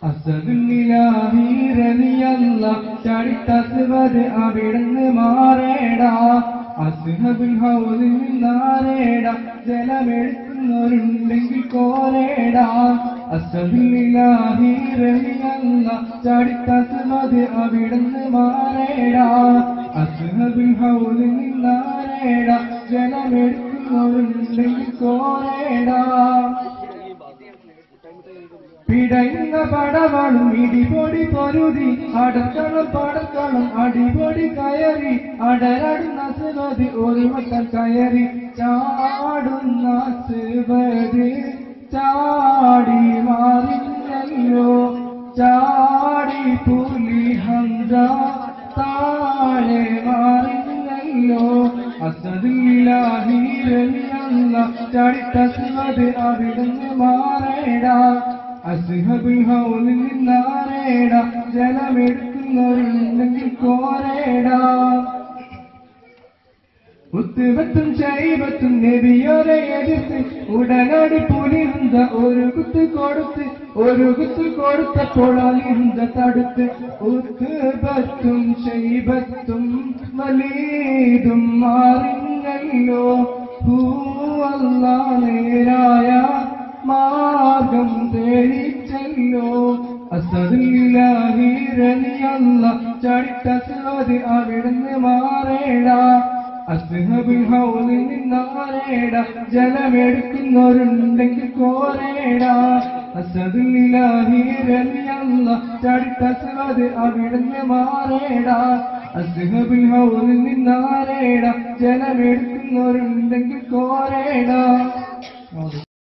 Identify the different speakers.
Speaker 1: അസദില്ലാഹിരനിയല്ല ചടിത്തസുവത് അവിടുന്ന് മാറേടാ അസ്ഹബുൽ ഹൗലിൽ നിന്നാരേടാ ജലമെടുക്കുന്നവരുണ്ടെങ്കിൽ കോരേടാ അസദില്ലാഹിരനിയല്ല ചടിത്തസുവത് അവിടുന്ന് മാറേടാ അസ്ഹബുൽ ഹൗലിൽ നിന്നാരേടാ ജലമെടുക്കുന്നവരുണ്ടെങ്കിൽ കോരേടാ പിടയുന്ന പടവളും ഇടിപൊടി പൊരുതി അടക്കണം പടക്കണം അടിപൊടി കയറി അടരടുന്ന സുവതി ഒരു വട്ടം കയറി ചാടുന്ന സുവതി ചാടി മാറിഞ്ഞല്ലോ ചാടി പുലി ഹംസ താഴെ മാറിഞ്ഞല്ലോ അസദില്ലാഹിരല്ല ചടിത്തസുവത് അവിടുന്ന് മാറേടാ അസ്ഹബുൽ ഹൗലിൽ നിന്നാരേടാ ജലമെടുക്കുന്നവരുണ്ടെങ്കിൽ കോരേടാ ഉത്തുവത്തും ശൈവത്തും നബിയോരെ എതിർത്ത് ഉടനടി പുലിഹന്ത ഒരു കുത്ത് കൊടുത്ത് ഒരു കുത്ത് കൊടുത്തപ്പോൾ അലിഹന്ത തടുത്ത് ഉത്തുവത്തും ശൈവത്തും വലീതും മാറിഞ്ഞല്ലോ ഭൂവല്ല നേരായ മാർഗം തേടിച്ചല്ലോ അസദില്ലാഹിരനിയല്ല ചടിത്തസുവത് അവിടുന്ന് മാറേടാ അസ്ഹബുൽ ഹൗലിൽ നിന്നാരേടാ ജലമെടുക്കുന്നവരുണ്ടെങ്കിൽ കോരേടാ അസദില്ലാഹിരനിയല്ല ചടിത്തസുവത് അവിടുന്ന് മാറേടാ അസ്ഹബുൽ ഹൗലിൽ നിന്നാരേടാ ജലമെടുക്കുന്നവരുണ്ടെങ്കിൽ കോരേടാ